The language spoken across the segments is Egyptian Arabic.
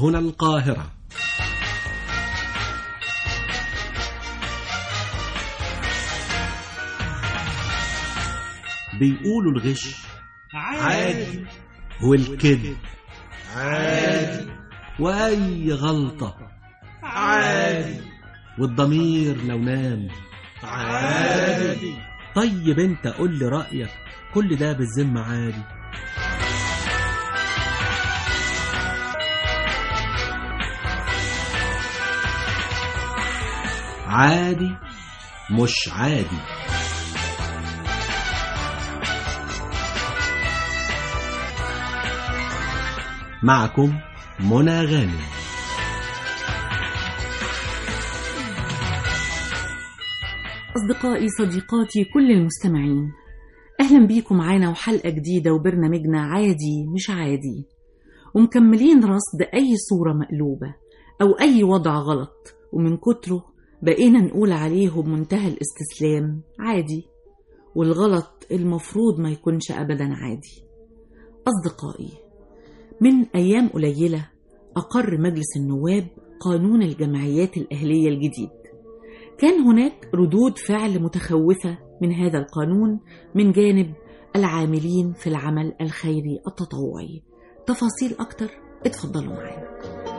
هنا القاهرة بيقولوا الغش عادي والكذب عادي وأي غلطة عادي والضمير لو نام عادي طيب انت قول لي رأيك كل ده بالذمة عادي عادي مش عادي معكم منى غانم أصدقائي صديقاتي كل المستمعين أهلا بيكم معانا وحلقة جديدة وبرنامجنا عادي مش عادي ومكملين رصد أي صورة مقلوبة أو أي وضع غلط ومن كتره بقينا نقول عليه بمنتهى الاستسلام عادي والغلط المفروض ما يكونش أبدا عادي أصدقائي من أيام قليلة أقر مجلس النواب قانون الجمعيات الأهلية الجديد كان هناك ردود فعل متخوفة من هذا القانون من جانب العاملين في العمل الخيري التطوعي تفاصيل أكتر اتفضلوا معانا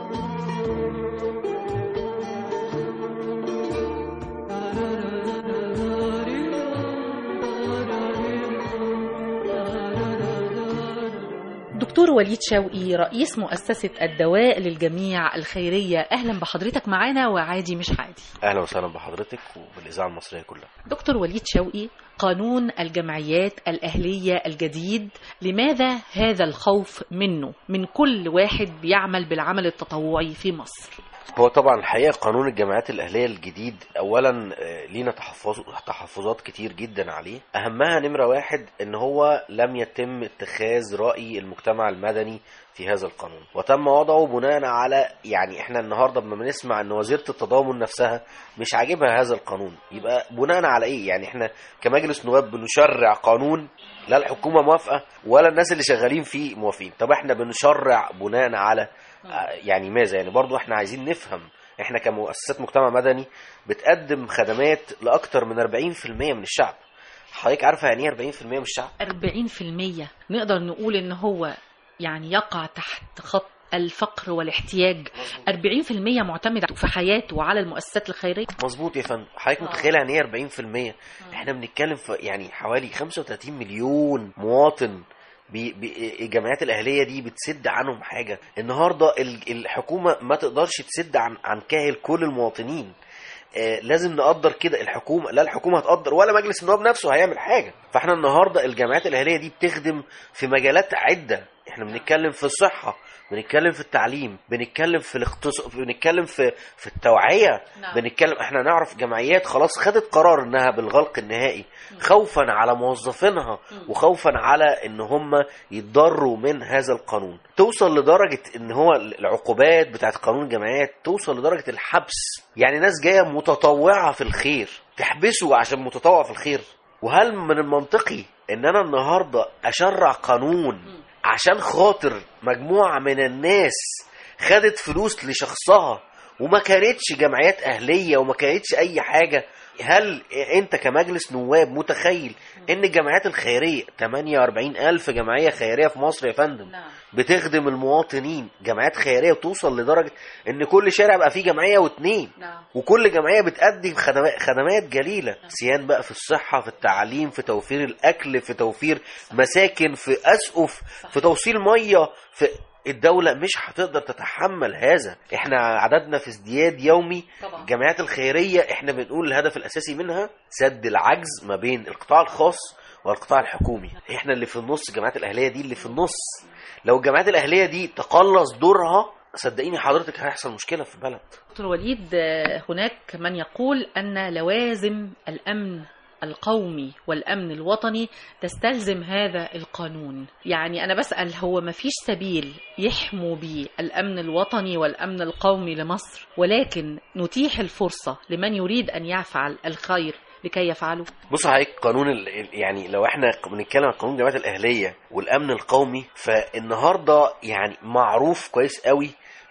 دكتور وليد شوقي رئيس مؤسسة الدواء للجميع الخيرية أهلا بحضرتك معانا وعادي مش عادي اهلا وسهلا بحضرتك وبالاذاعه المصريه كلها دكتور وليد شوقي قانون الجمعيات الأهلية الجديد لماذا هذا الخوف منه من كل واحد بيعمل بالعمل التطوعي في مصر هو طبعا الحقيقه قانون الجمعيات الاهليه الجديد اولا آه، لينا تحفظ تحفظات كتير جدا عليه اهمها نمره واحد ان هو لم يتم اتخاذ راي المجتمع المدني في هذا القانون وتم وضعه بناء على يعني احنا النهارده لما بنسمع ان وزيره التضامن نفسها مش عاجبها هذا القانون يبقى بناء على ايه يعني احنا كمجلس نواب بنشرع قانون لا الحكومه موافقه ولا الناس اللي شغالين فيه موافقين طب احنا بنشرع بناء على آه، يعني ماذا يعني برضو احنا عايزين نفهم احنا كمؤسسات مجتمع مدني بتقدم خدمات لاكتر من 40% من الشعب حضرتك عارفه يعني ايه 40% من الشعب 40% نقدر نقول إن هو يعني يقع تحت خط الفقر والاحتياج 40% معتمد في حياته على المؤسسات الخيرية مظبوط يا فندم حضرتك آه. متخيله يعني ايه 40% احنا بنتكلم في يعني حوالي 35 مليون مواطن بي بي الجمعيات الاهليه دي بتسد عنهم حاجه النهارده ال- الحكومه ما تقدرش تسد عن عن كاهل كل المواطنين آه، لازم نقدر كده الحكومه لا الحكومه هتقدر ولا مجلس النواب نفسه هيعمل حاجه فاحنا النهارده الجمعيات الاهليه دي بتخدم في مجالات عده احنا بنتكلم في الصحه بنتكلم في التعليم بنتكلم في الاقتصاد بنتكلم في في التوعيه نعم. بنتكلم احنا نعرف جمعيات خلاص خدت قرار انها بالغلق النهائي خوفا على موظفينها وخوفا على ان هم يتضروا من هذا القانون توصل لدرجه ان هو العقوبات بتاعت قانون الجمعيات توصل لدرجه الحبس يعني ناس جايه متطوعه في الخير تحبسه عشان متطوع في الخير وهل من المنطقي ان انا النهارده اشرع قانون عشان خاطر مجموعه من الناس خدت فلوس لشخصها وما كانتش جمعيات اهليه وما كانتش اي حاجه هل انت كمجلس نواب متخيل ان الجمعيات الخيريه 48 الف جمعيه خيريه في مصر يا فندم نعم. بتخدم المواطنين جمعيات خيريه وتوصل لدرجه ان كل شارع بقى فيه جمعيه واتنين نعم. وكل جمعيه بتقدم خدمات خدمات جليله سيان بقى في الصحه في التعليم في توفير الاكل في توفير مساكن في اسقف في توصيل ميه في الدولة مش هتقدر تتحمل هذا احنا عددنا في ازدياد يومي طبعا. الجمعيات الخيرية احنا بنقول الهدف الاساسي منها سد العجز ما بين القطاع الخاص والقطاع الحكومي احنا اللي في النص الجمعيات الاهلية دي اللي في النص لو الجمعيات الاهلية دي تقلص دورها صدقيني حضرتك هيحصل مشكلة في البلد دكتور وليد آه، هناك من يقول أن لوازم الأمن القومي والأمن الوطني تستلزم هذا القانون يعني أنا بسأل هو ما فيش سبيل يحموا به الأمن الوطني والأمن القومي لمصر ولكن نتيح الفرصة لمن يريد أن يفعل الخير لكي يفعله بص حضرتك قانون ال... يعني لو احنا بنتكلم عن قانون الجمعيات الاهليه والامن القومي فالنهارده يعني معروف كويس قوي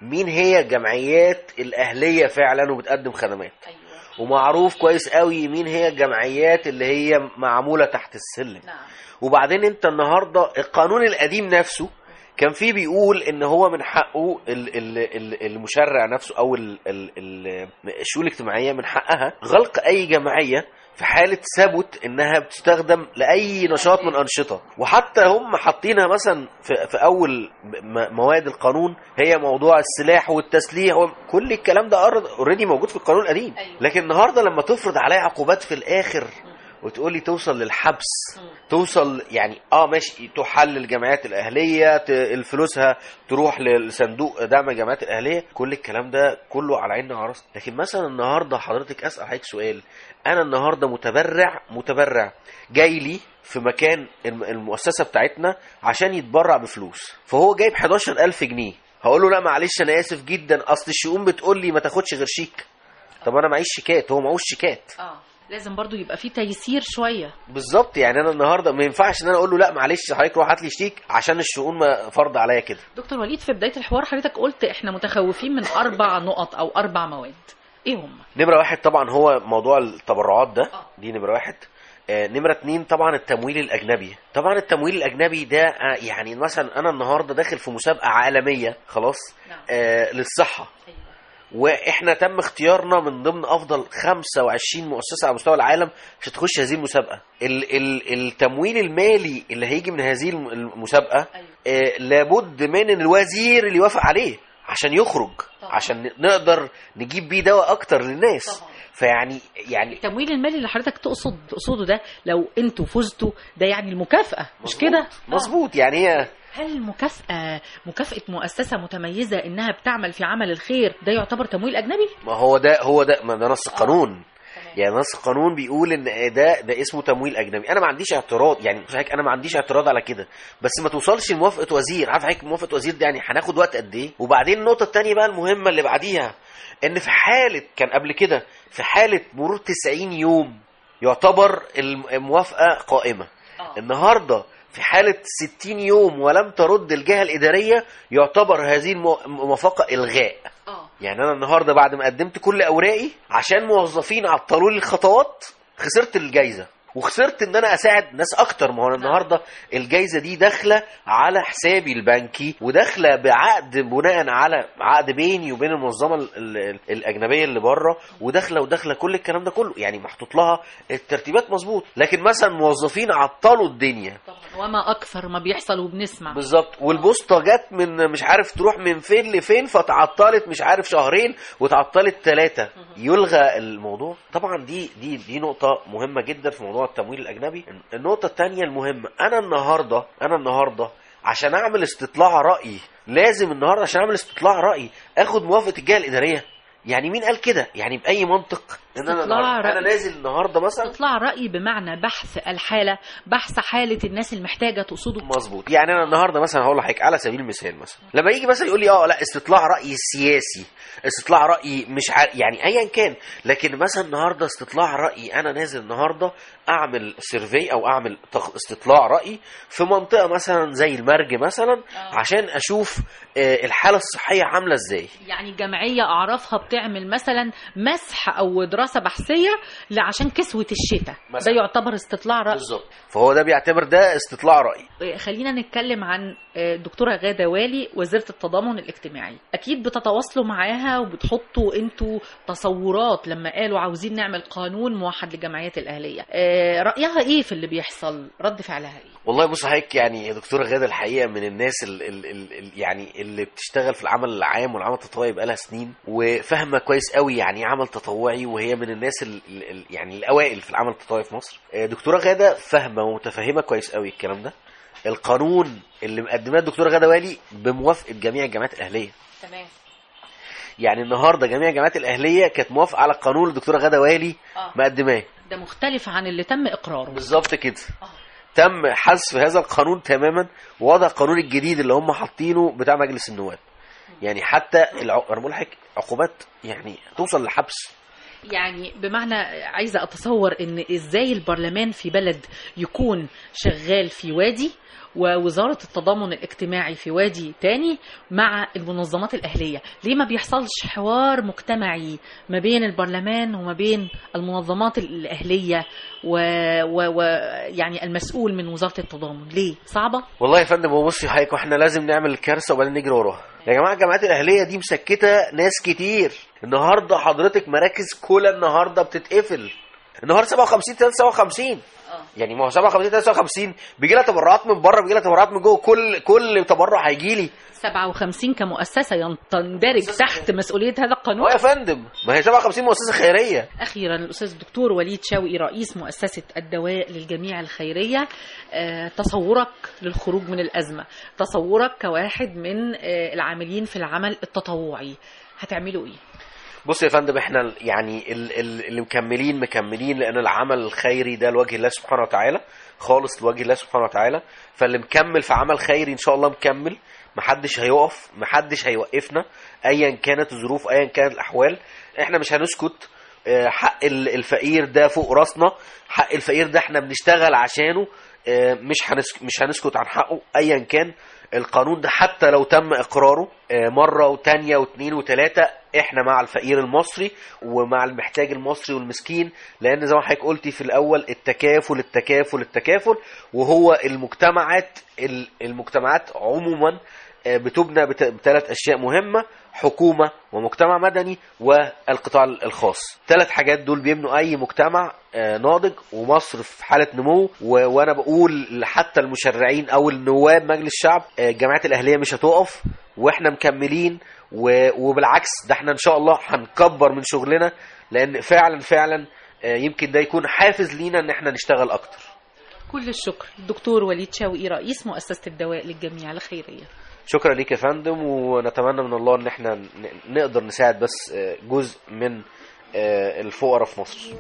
مين هي الجمعيات الاهليه فعلا وبتقدم خدمات ايوه ومعروف كويس قوي مين هي الجمعيات اللي هي معموله تحت السلم نعم وبعدين انت النهارده القانون القديم نفسه كان فيه بيقول ان هو من حقه ال- ال- ال- المشرع نفسه او ال- ال- ال- الشؤون الاجتماعيه من حقها غلق اي جمعيه في حاله ثبت انها بتستخدم لاي نشاط من انشطه وحتى هم حاطينها مثلا في, في اول م- مواد القانون هي موضوع السلاح والتسليح وكل الكلام ده اوريدي موجود في القانون القديم أيوة. لكن النهارده لما تفرض عليا عقوبات في الاخر وتقولي توصل للحبس توصل يعني اه ماشي تحل الجمعيات الاهليه ت- الفلوسها تروح لصندوق دعم الجمعيات الاهليه كل الكلام ده كله على عيننا وعلى راسنا لكن مثلا النهارده حضرتك اسال حضرتك سؤال انا النهارده متبرع متبرع جاي لي في مكان الم- المؤسسه بتاعتنا عشان يتبرع بفلوس فهو جايب 11000 جنيه هقول له لا معلش انا اسف جدا اصل الشؤون بتقول لي ما تاخدش غير شيك طب انا معيش شيكات هو معهوش شيكات اه لازم برضو يبقى في تيسير شويه بالظبط يعني انا النهارده ما ينفعش ان انا اقول له لا معلش حضرتك روح هات لي شيك عشان الشؤون ما فرض عليا كده دكتور وليد في بدايه الحوار حضرتك قلت احنا متخوفين من اربع نقط او اربع مواد ايه هم نمره واحد طبعا هو موضوع التبرعات ده آه. دي نمره واحد آه، نمرة اتنين طبعا التمويل الأجنبي طبعا التمويل الأجنبي ده آه، يعني مثلا أنا النهاردة داخل في مسابقة عالمية خلاص نعم آه للصحة ايوه واحنا تم اختيارنا من ضمن افضل 25 مؤسسه على مستوى العالم عشان تخش هذه المسابقه ال ال التمويل المالي اللي هيجي من هذه الم- المسابقه ايوه آه لابد من الوزير اللي يوافق عليه عشان يخرج طبعا. عشان نقدر نجيب بيه دواء اكتر للناس طبعا فيعني يعني التمويل المالي اللي حضرتك تقصد تقصده ده لو انتوا فزتوا ده يعني المكافاه مش كده آه. مظبوط يعني هي هل المكافأة مكافأة مؤسسة متميزة إنها بتعمل في عمل الخير ده يعتبر تمويل أجنبي؟ ما هو ده هو ده ما ده نص القانون يعني نص القانون بيقول ان ده ده اسمه تمويل اجنبي انا ما عنديش اعتراض يعني مش حضرتك انا ما عنديش اعتراض على كده بس ما توصلش لموافقه وزير عارف حضرتك موافقه وزير ده يعني هناخد وقت قد ايه وبعدين النقطه الثانيه بقى المهمه اللي بعديها ان في حاله كان قبل كده في حاله مرور 90 يوم يعتبر الموافقه قائمه النهارده في حالة 60 يوم ولم ترد الجهة الإدارية يعتبر هذه المو- الموافقة إلغاء اه يعني انا النهارده بعد ما قدمت كل اوراقي عشان موظفين عطلوا لي الخطوات خسرت الجايزه وخسرت ان انا اساعد ناس اكتر ما هو أنا النهارده الجايزه دي داخله على حسابي البنكي وداخله بعقد بناء على عقد بيني وبين المنظمه ال- ال- الاجنبيه اللي بره وداخله وداخله كل الكلام ده كله يعني محطوط لها الترتيبات مظبوط لكن مثلا موظفين عطلوا الدنيا طبعا وما أكثر ما بيحصل وبنسمع بالظبط والبوسطه جت من مش عارف تروح من فين لفين فتعطلت مش عارف شهرين وتعطلت ثلاثه يلغى الموضوع طبعا دي دي دي نقطه مهمه جدا في موضوع التمويل الاجنبي النقطه الثانيه المهمه انا النهارده انا النهارده عشان اعمل استطلاع راي لازم النهارده عشان اعمل استطلاع راي اخد موافقه الجهه الاداريه يعني مين قال كده يعني باي منطق ان انا استطلاع النهاردة- انا رأي. نازل النهارده مثلا استطلاع رأي بمعنى بحث الحالة بحث حالة الناس المحتاجة تقصده مظبوط يعني انا النهارده مثلا هقول لحضرتك على سبيل المثال مثلا لما يجي مثلا يقول لي اه لا استطلاع راي سياسي استطلاع راي مش عارف يعني ايا كان لكن مثلا النهارده استطلاع راي انا نازل النهارده اعمل سيرفي او اعمل تخ- استطلاع راي في منطقه مثلا زي المرج مثلا آه. عشان اشوف آه، الحاله الصحيه عامله ازاي يعني جمعية أعرفها بتعمل مثلا مسح أو دراسة بحثية ل- عشان كسوة الشتاء ده مثلا. يعتبر استطلاع رأي بالظبط فهو ده بيعتبر ده استطلاع راي خلينا نتكلم عن آه، الدكتورة غادة والي وزيرة التضامن الاجتماعي أكيد بتتواصلوا معاها وبتحطوا انتوا تصورات لما قالوا عاوزين نعمل قانون موحد للجمعيات الأهلية آه، رأيها ايه في اللي بيحصل رد فعلها ايه والله بص حضرتك يعني يا دكتوره غاده الحقيقه من الناس ال ال ال ال يعني اللي بتشتغل في العمل العام والعمل التطوعي بقالها سنين وفاهمه كويس قوي يعني ايه عمل تطوعي وهي من الناس ال ال ال يعني الاوائل في العمل التطوعي في مصر آه، دكتوره غاده فاهمه ومتفهمه كويس قوي الكلام ده القانون اللي مقدماه الدكتوره غاده والي بموافقه جميع الجامعات الاهليه تمام يعني النهارده جميع الجامعات الاهليه كانت موافقه على القانون اللي الدكتوره غاده والي اه مقدماه ده مختلف عن اللي تم إقراره بالظبط كده آه. تم حذف هذا القانون تماما ووضع القانون الجديد اللي هم حاطينه بتاع مجلس النواب يعني حتى الع... انا بقول لحضرتك عقوبات يعني توصل للحبس يعني بمعنى عايزة أتصور إن إزاي البرلمان في بلد يكون شغال في وادي ووزارة التضامن الاجتماعي في وادي تاني مع المنظمات الأهلية ليه ما بيحصلش حوار مجتمعي ما بين البرلمان وما بين المنظمات الأهلية ويعني و... و... يعني المسؤول من وزارة التضامن ليه صعبة والله يا فندم هو بصي حضرتك احنا لازم نعمل كارثه وبعدين نجري وراها يا جماعه الجامعات الاهليه دي مسكته ناس كتير النهارده حضرتك مراكز كولا النهارده بتتقفل النهارده 57 57 يعني ما هو 57 53 بيجي لها تبرعات من بره بيجي لها تبرعات من جوه كل كل تبرع هيجي لي 57 كمؤسسة ين- تندرج تحت مسؤولية هذا القانون اه يا فندم ما هي 57 مؤسسه خيريه أخيرا الأستاذ الدكتور وليد شوقي رئيس مؤسسة الدواء للجميع الخيرية آه، تصورك للخروج من الأزمة تصورك كواحد من آه، العاملين في العمل التطوعي هتعملوا إيه؟ بص يا فندم احنا يعني ال- ال- اللي مكملين مكملين لان العمل الخيري ده لوجه الله سبحانه وتعالى خالص لوجه الله سبحانه وتعالى فاللي مكمل في عمل خيري ان شاء الله مكمل محدش هيقف محدش هيوقفنا ايا كانت الظروف ايا كانت الاحوال احنا مش هنسكت اه، حق ال- الفقير ده فوق راسنا حق الفقير ده احنا بنشتغل عشانه اه، مش هنسك مش هنسكت عن حقه ايا كان القانون ده حتى لو تم اقراره اه، مره وتانية واتنين وتلاته احنا مع الفقير المصري ومع المحتاج المصري والمسكين لان زي ما حضرتك قلتي في الاول التكافل التكافل التكافل وهو المجتمعات ال- المجتمعات عموما آه، بتبنى بت- بثلاث اشياء مهمه حكومه ومجتمع مدني والقطاع الخاص ثلاث حاجات دول بيبنوا اي مجتمع آه، ناضج ومصر في حاله نمو و- وانا بقول حتى المشرعين او النواب مجلس الشعب آه، الجامعات الاهليه مش هتقف واحنا مكملين و- وبالعكس ده احنا ان شاء الله هنكبر من شغلنا لان فعلا فعلا آه، يمكن ده يكون حافز لينا ان احنا نشتغل اكتر كل الشكر الدكتور وليد شوقي رئيس مؤسسة الدواء للجميع الخيرية شكرا ليك يا فندم ونتمنى من الله ان احنا ن- نقدر نساعد بس آه، جزء من آه، الفقراء في مصر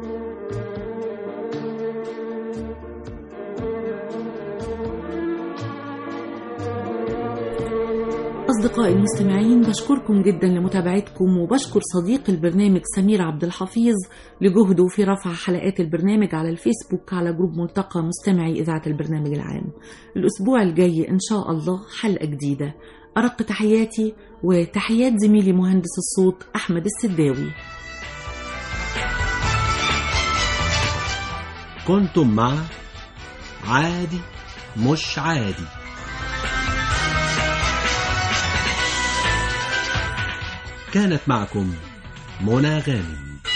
أصدقائي المستمعين بشكركم جدا لمتابعتكم وبشكر صديق البرنامج سمير عبد الحفيظ لجهده في رفع حلقات البرنامج على الفيسبوك على جروب ملتقى مستمعي إذاعة البرنامج العام الأسبوع الجاي إن شاء الله حلقة جديدة أرق تحياتي وتحيات زميلي مهندس الصوت أحمد السداوي كنتم مع عادي مش عادي كانت معكم منى غانم